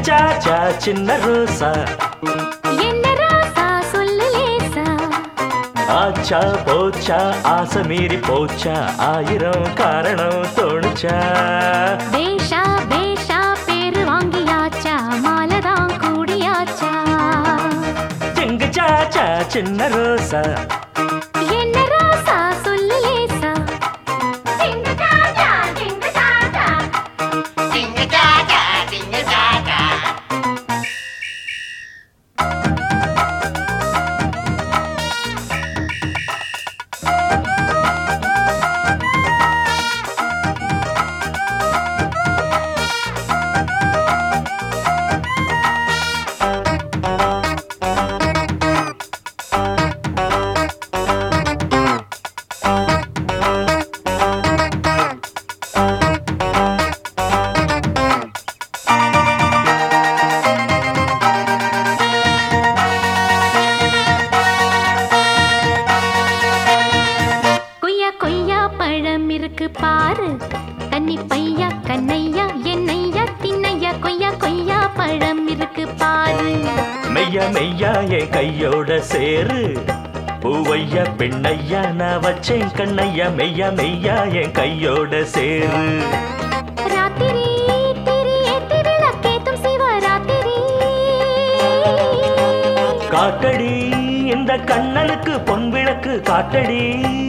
சாச்சா சின்ன ரோசா என்ன ராசா சொல்லு லேசா ஆச்சா போச்சா ஆசை மீறி போச்சா ஆயிரம் காரணம் தோணுச்சா பேஷா பேஷா பேரு வாங்கியாச்சா மாலதான் கூடியாச்சா சிங்கு சாச்சா சின்ன ரோசா என்ன ராசா சொல்லு லேசா கொய்யா கொய்யா பழம் இருக்கு பாரு தண்ணி பையா கண்ணையா என்னையா திண்ணையா கொய்யா கொய்யா பழம் இருக்கு பாரு மெய்யா மெய்யா என் கையோட சேரு பூவையா பெண்ணையா நான் வச்சேன் கண்ணையா மெய்யா மெய்யா என் கையோட சேரு ராத்திரி திரி ஏத்தி விளக்கேத்தும் சிவராத்திரி காட்டடி இந்த கண்ணனுக்கு பொன் விளக்கு காட்டடி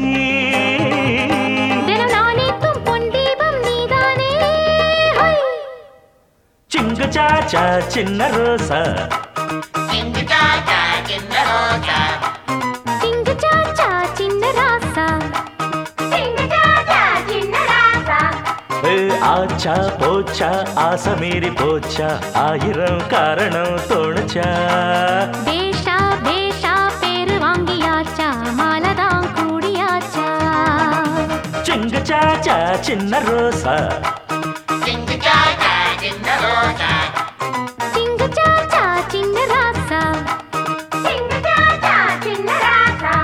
தினம் நானேத்தும் பொன் தீபம் நீதானே ஹை! சிங்கு சாச்சா சின்ன ரோசா திங்கு சாச்சா சின்ன ராசா திங்கு சாச்சா சின்ன ராசா ஏ, ஆச்சா போச்சா ஆசை மீறி போச்சா ஆயிரம் காரணம் தோணுச்சா பேஷா பேஷா பேரு வாங்கியாச்சா மாலதான் கூடியாச்சா சிங்கு சாச்சா சின்ன ரோசா திங்கு சாச்சா சின்ன ராசா திங்கு சாச்சா சின்ன ராசா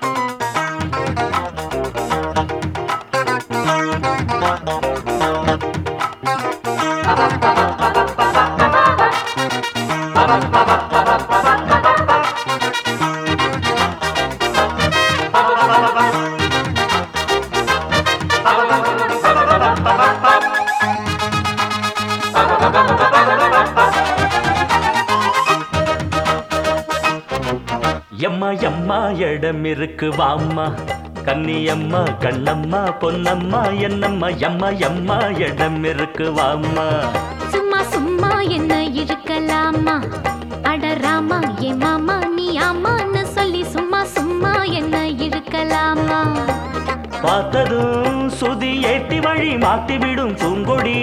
எம்மா எம்மா இடம் இருக்கு வாம்மா கன்னியம்மா கண்ணம்மா பொன்னம்மா என்னம்மா எம்மா எம்மா இடம் இருக்கு வாம்மா சும்மா சும்மா என்ன இருக்கலாமா அட ராமா ஏ மாமா நீ ஆமான்னு சொல்லி சும்மா சும்மா என்ன இருக்கலாமா பார்த்ததும் சுதி ஏத்தி வழி மாத்தி விடும் பூங்கொடி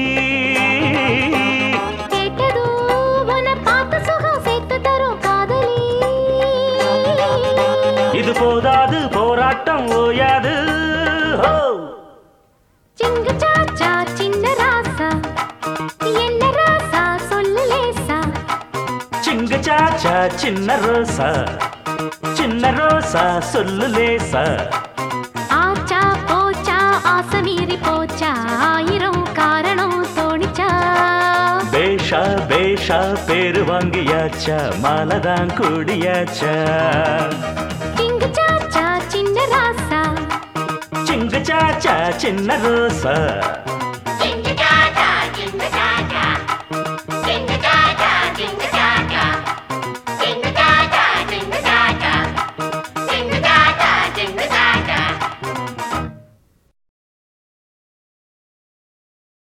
கேட்டதோ உன பார்த்த சுகம் சேர்த்து தரும் காதலி இது போதாது போராட்டம் ஓயாது ஹோ! சிங்கு சாச்சா சின்ன ராசா என்ன ராசா சொல்லு லேசா சிங்கு சாச்சா சின்ன ரோசா சின்ன ரோசா சொல்லு லேசா ஆச்சா போச்சா ஆசை மீறி போச்சா ஆயிரம் காரணம் தோணிச்சா பேஷா பேஷா பேரு வாங்கியாச்சா மாலதான் கூடியாச்சா சிங்கு சாச்சா சின்ன ராசா சிங்கு சாச்சா சின்ன ரோசா